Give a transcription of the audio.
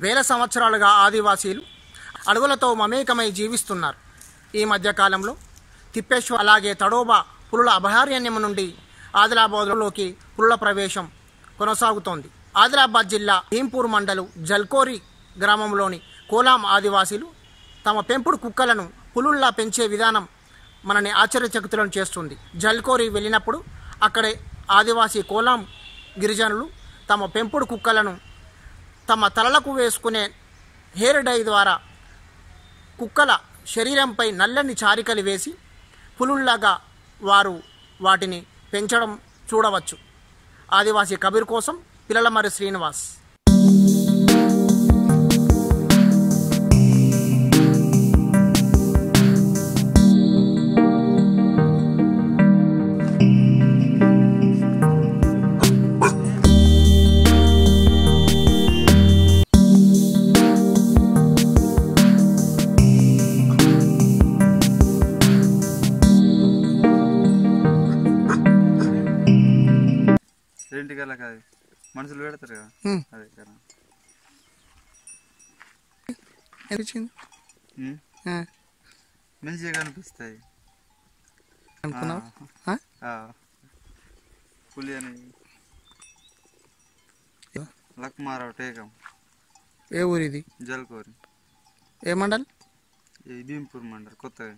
వేల సంవత్సరాలుగా ఆదివాసీలు అడవులతో మమేకమై జీవిస్తున్నారు ఈ మధ్యకాలంలో తిప్పేశ్వర్ అలాగే తడోబా పులుల అభయారణ్యం నుండి ఆదిలాబాద్లోకి పులుల ప్రవేశం కొనసాగుతోంది ఆదిలాబాద్ జిల్లా భీంపూర్ మండలు జల్కోరి గ్రామంలోని కోలాం ఆదివాసీలు తమ పెంపుడు కుక్కలను పులుల్లా పెంచే విధానం మనని ఆశ్చర్యచకితులను చేస్తుంది జల్కోరి వెళ్ళినప్పుడు అక్కడే ఆదివాసీ కోలాం గిరిజనులు తమ పెంపుడు కుక్కలను తమ తలలకు వేసుకునే హెయిర్ డై ద్వారా కుక్కల శరీరంపై నల్లని చారికలు వేసి పులుల్లాగా వారు వాటిని పెంచడం చూడవచ్చు ఆదివాసీ కబీర్ కోసం పిల్లలమరి శ్రీనివాస్ ఏంటి కదా కాదు మనుషులు పెడతారు కదా హ్మ్. అదే కదా అనిపించింది ఉమ్, మంచిగా కనిపిస్తాయి అనుకున్నావు ఆ, ఆ. పులి అని లక్మారావు టేకం ఏ ఊరిది జల్కోరి ఏ మండల్ ఈ భీంపూర్ మండల్ కొత్తగా